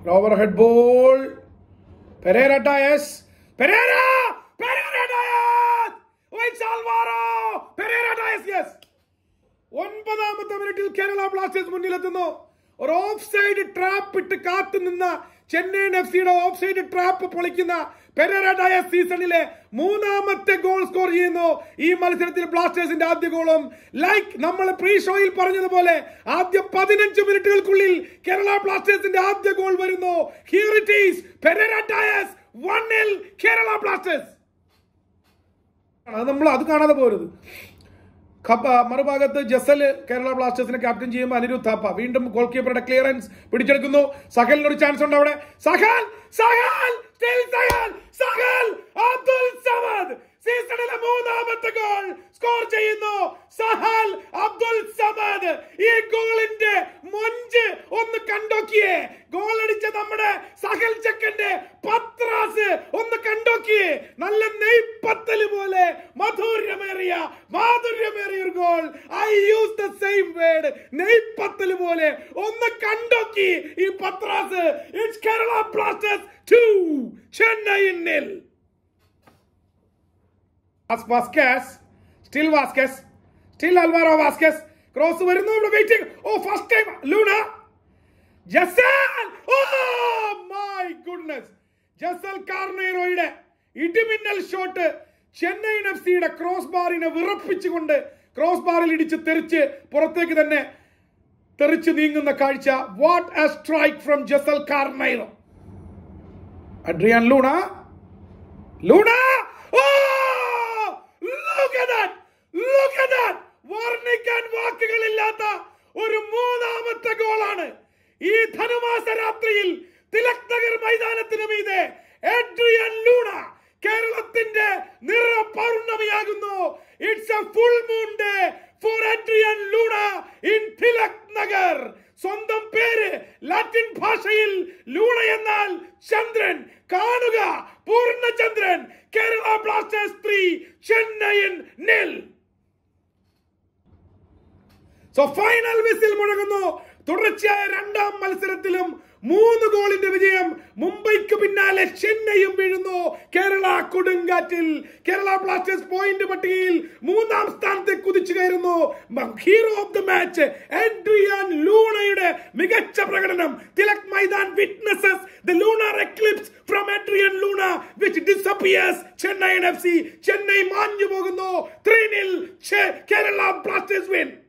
over head ball Pereyra Diaz Pereyra Pereyra Diaz waits Alvaro Pereyra Diaz yes ഒൻപതാമത്തെ മിനിറ്റിൽ Kerala Blasters മുന്നിലെത്തുന്നു ഒരു of side trap ഇട്ട് കാത്തു നിന്ന ചെന്നൈയിൻ എഫ് സിയുടെ ഓഫ് സൈഡ് ട്രാപ്പ് പൊളിക്കുന്ന പെരേര ഡയസ് സീസണിലെ മൂന്നാമത്തെ ഗോൾ സ്കോർ ചെയ്യുന്നു ഈ മത്സരത്തിൽ ബ്ലാസ്റ്റേഴ്സിന്റെ ആദ്യ ഗോളും ലൈക്ക് നമ്മൾ പ്രീ ഷോയിൽ പറഞ്ഞതുപോലെ ആദ്യ പതിനഞ്ച് മിനിറ്റുകൾക്കുള്ളിൽ കേരള ബ്ലാസ്റ്റേഴ്സിന്റെ ആദ്യ ഗോൾ വരുന്നു here it is Pereyra Diaz വണ്ണിൽ കേരള ബ്ലാസ്റ്റേഴ്സ് അത് നമ്മൾ അത് കാണാതെ പോരുത് ഖബ മറുഭാഗത്ത് ജസൽ കേരള ബ്ലാസ്റ്റേഴ്സിനെ ക്യാപ്റ്റൻ ചെയ്യുമ്പോൾ അനിരുദ്ധ് താപ്പ വീണ്ടും ഗോൾ കീപ്പറുടെ ക്ലിയറൻസ് പിടിച്ചെടുക്കുന്നു സഹലിന് ഒരു ചാൻസ് ഉണ്ട് അവിടെ സഹൽ സഹൽ still സഹൽ സഹൽ അബ്ദുൽ സമദ് സീസണിലെ മൂന്നാമത്തെ ഗോൾ സ്കോർ ചെയ്യുന്നു സഹൽ അബ്ദുൽ സമദ് ഈ ഗോളിന്റെ മൊഞ്ച് ഒന്ന് കണ്ടോക്കിയേ ഗോൾ അടിച്ച നമ്മുടെ സഹൽ ചക്കന്റെ പത്രാസ് ഒന്ന് കണ്ടോക്കിയേ നല്ല നെയ്പ്പത്തല് പോലെ മധുര്യമേറിയ മാധുര്യമേറിയ ഒരു goal I use the same word നെയ്പ്പത്തല് പോലെ ഒന്ന് കണ്ടോക്കി ഈ പത്രാസ് it's Kerala Blasters two Chennai nil Vazquez still Vazquez still Alvaro Vazquez cross വരുന്നു ഇവിടെ waiting oh first time Luna Jessel oh my goodness Jessel കാർണേറോയുടെ ഇടിമിന്നൽ ഷോട്ട് ചെന്നൈയിൻ എഫ് സിയുടെ ക്രോസ് ബാറിനെ വിറപ്പിച്ചുകൊണ്ട് ക്രോസ് ബാറിൽ ഇടിച്ച് തെറിച്ച് പുറത്തേക്ക് തന്നെ തെറിച്ച് നീങ്ങുന്ന കാഴ്ച what a strike from Jessel Carneiro Adrian Luna Luna oh look at that look at that വർണ്ണിക്കാൻ വാക്കുകളില്ലാത്ത ഒരു മൂന്നാമത്തെ ഗോളാണ് ഈ ധനുമാസ രാത്രിയിൽ തിലക് നഗർ മൈതാനത്തിന് മീതെ എഡ്രിയൻ ലൂണ കേരളത്തിന്റെ നിറ പൗർണമിയാകുന്നു it's a full moon day for Adrian Luna in Tilak Nagar സ്വന്തം പേര് ലാറ്റിൻ ഭാഷയിൽ ലൂണ എന്നാൽ ചന്ദ്രൻ കാണുക പൂർണ്ണചന്ദ്രൻ Kerala Blasters three Chennaiyin nil so final whistle മുഴങ്ങുന്നു തുടർച്ചയായ രണ്ടാം മത്സരത്തിലും മൂന്ന് ഗോളിന്റെ വിജയം മുംബൈക്ക് പിന്നാലെ ചെന്നൈയും വീഴുന്നു കേരള കൊടുങ്കാറ്റിൽ കേരള ബ്ലാസ്റ്റേഴ്സ് പോയിന്റ് പട്ടികയിൽ മൂന്നാം സ്ഥാനത്തെ കുതിച്ചു കയറുന്നു hero of the match Adrian ലൂണയുടെ മികച്ച പ്രകടനം Tilak Maidan witnesses the lunar eclipse from Adrian Luna which disappears Chennai F C Chennai മാഞ്ഞു പോകുന്നു ത്രീ നിൽ കേരള ബ്ലാസ്റ്റേഴ്സ് വിൻ